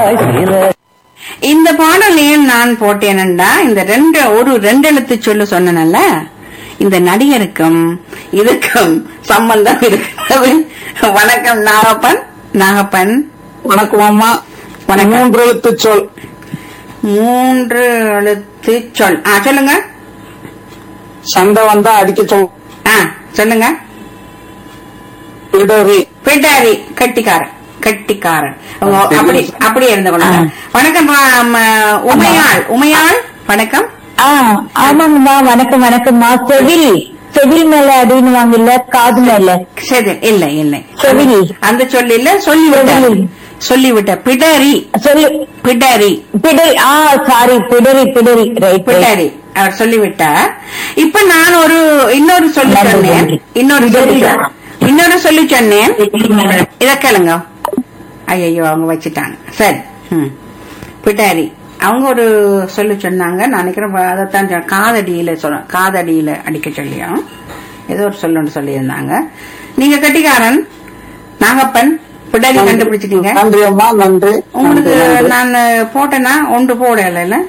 இந்த பாடலையும் நான் போட்டேனண்டா இந்த ரெண்டு ஒரு ரெண்டு எழுத்து சொல்லு சொன்னனல்ல இந்த நடிகருக்கும் இதுக்கும் சம்பந்தம் இருக்கிறது வணக்கம் நாகப்பன் நாகப்பன் வணக்கம் அம்மா வணக்கம். மூன்று எழுத்து சொல் மூன்று எழுத்து சொல் ஆ சொல்லுங்க சண்டை வந்தா அடிக்க சொல் ஆ சொல்லுங்க இடறி பிடாரி கட்டிக்காரன் கட்டிக்காரன் உங்க அப்படி அப்படியே இருந்து கொள்ளுங்க வணக்கம் பா- நம்ம உமையாள் உமையாள் வணக்கம் ஆ ஆமாங்கம்மா வணக்கம் வணக்கம்மா செவில் செவில் மேல அடின்னு இல்ல காது மேல சரி இல்லை இல்லை செவில் அந்த சொல்லி இல்ல சொல்லிவிட்ட செவில். சொல்லிவிட்ட பிடரி சொல்லி பிடரி பிடரி ஆ சாரி பிடரி பிடரி ரைட் பிடரி அவர் சொல்லிவிட்டார் இப்ப நான் ஒரு இன்னொரு சொல்லி நன்றி, சொன்னேன் நன்றி. இன்னொரு சொல்லி பிடரி. சொன்னேன். இன்னொரு சொல்லி சொன்னேன் இத கேளுங்க ஐயோ அவங்க வச்சுட்டாங்க சரி ம். பிடாரி அவங்க ஒரு சொல்லி சொன்னாங்க நான் நினைக்கிறேன் அதைத்தான் சொன்னேன். காதடியில சொன்ன காதடியில அடிக்க சொல்லியும் ஏதோ ஒரு சொல்லு சொல்லியிருந்தாங்க நீங்க கட்டிக்காரன் நாகப்பன் பிடாரி கண்டுபிடிச்சிட்டீங்க நன்றி அம்மா நன்றி உங்களுக்கு நன்றி, நன்றி. நான் போட்டேன்னா ஒன்று போடல இல்ல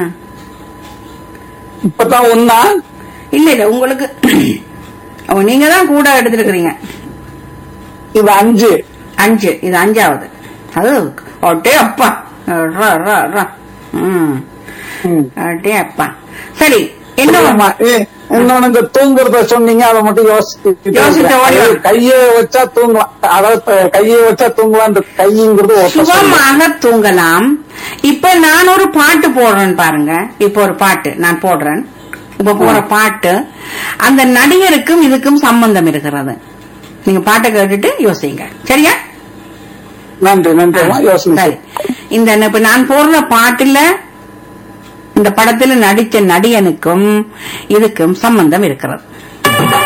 இப்பதான் ஒன்னா இல்ல இல்ல உங்களுக்கு ஓ, நீங்க தான் கூட எடுத்துருக்கீங்க இது அஞ்சு அஞ்சு இது அஞ்சாவது அது ஒட்டே அப்பா ரா, ரா, ரா. ம் ம். அடே அப்பா சரி என்ன ஆமா ஏ, இன்னொன்னு இந்த தூங்குறத சொன்னீங்க அதை மட்டும் யோசிச்சு யோசிச்சு ஓடி வா. கையை வச்சா தூங்கலாம் அதாவது இப்ப கையை வச்சா தூங்கலாம் கைங்கிறது ஒரு பசங்க. சுகமாக தூங்கலாம் இப்ப நான் ஒரு பாட்டு போடுறேன் பாருங்க இப்ப ஒரு பாட்டு நான் போடுறேன் இப்ப போற பாட்டு அந்த நடிகருக்கும் இதுக்கும் சம்பந்தம் இருக்கிறது நீங்க பாட்டை கேட்டுட்டு யோசிங்க சரியா நன்றி நன்றி அம்மா யோசனை சரி இந்த இப்ப நான் போடுற பாட்டுல இந்த படத்துல நடிச்ச நடிகனுக்கும் இதுக்கும் சம்பந்தம் இருக்கிறது